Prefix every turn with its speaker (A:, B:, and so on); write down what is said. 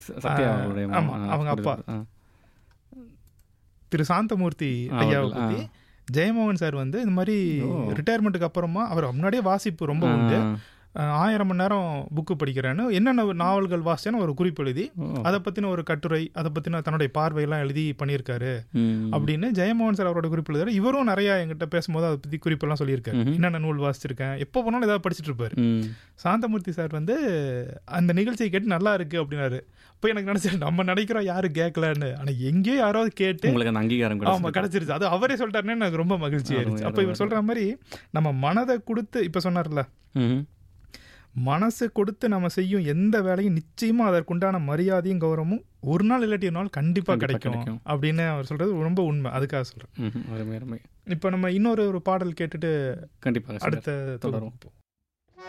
A: ச- சத்யா
B: ஆ,
A: அவருடைய
B: ஆமா,
A: ஆ,
B: அவங்க அப்பா.
A: ஆ.
B: திரு சாந்தமூர்த்தி
A: ஆ,
B: ஐயாவை
A: அவர்கள்,
B: பற்றி ஜெயமோகன் சார் வந்து இந்த மாதிரி
A: ஓ.
B: ரிட்டையர்மெண்ட்டுக்கு அப்புறமா அவர் முன்னாடியே வாசிப்பு ரொம்ப உண்டு
A: ஆ.
B: அஹ், ஆயிரம் மணி நேரம் புக்கு படிக்கிறேன்னு என்னென்ன நாவல்கள் வாசிச்சேன்னு ஒரு குறிப்பு எழுதி
A: ஓ.
B: அதை பற்றின ஒரு கட்டுரை அதை பற்றின தன்னுடைய பார்வையெல்லாம் எழுதி பண்ணியிருக்காரு
A: ம்.
B: அப்படின்னு ஜெயமோகன் சார் அவரோட குறிப்பு எழுதுறாரு இவரும் நிறைய என்கிட்ட பேசும்போது அதை பற்றி குறிப்பெல்லாம் சொல்லியிருக்காரு
A: ம்ஹும்.
B: என்னென்ன நூல் வாசிச்சிருக்கேன் எப்போ போனாலும் ஏதாவது படிச்சுட்டு இருப்பாரு
A: ம்.
B: சாந்தமூர்த்தி சார் வந்து அந்த நிகழ்ச்சியை கேட்டு நல்லா இருக்கு அப்படின்னாரு இப்போ எனக்கு நினைச்சேன் நம்ம நினைக்கிறோம் யாரு கேட்கலன்னு ஆனா எங்கேயோ யாராவது கேட்டு
A: உங்களுக்கு அந்த அங்கீகாரம்
B: ஆமா
A: கிடைச்சது.
B: கிடைச்சிருச்சு அது அவரே சொல்லிட்டாருன்னு எனக்கு ரொம்ப மகிழ்ச்சி
A: அருமை,
B: ஆயிருச்சு அப்ப
A: அருமை,
B: இவர் சொல்ற மாதிரி நம்ம மனதை கொடுத்து இப்ப சொன்னார்ல
A: ம்ஹும்.
B: மனசு கொடுத்து நம்ம செய்யும் எந்த வேலையும் நிச்சயமா அதற்குண்டான மரியாதையும் கௌரவமும் ஒரு நாள் இல்லாட்டி ஒரு நாள் கண்டிப்பா
A: கண்டிப்பா
B: கிடைக்கும்
A: கிடைக்கும்.
B: அப்படின்னு அவர் சொல்றது ரொம்ப உண்மை அதுக்காக சொல்றேன்
A: ம்ஹும். அருமை அருமை
B: இப்ப நம்ம இன்னொரு ஒரு பாடல் கேட்டுட்டு
A: கண்டிப்பாக சார்.
B: அடுத்த
A: தொடரும்.
B: தொடரும்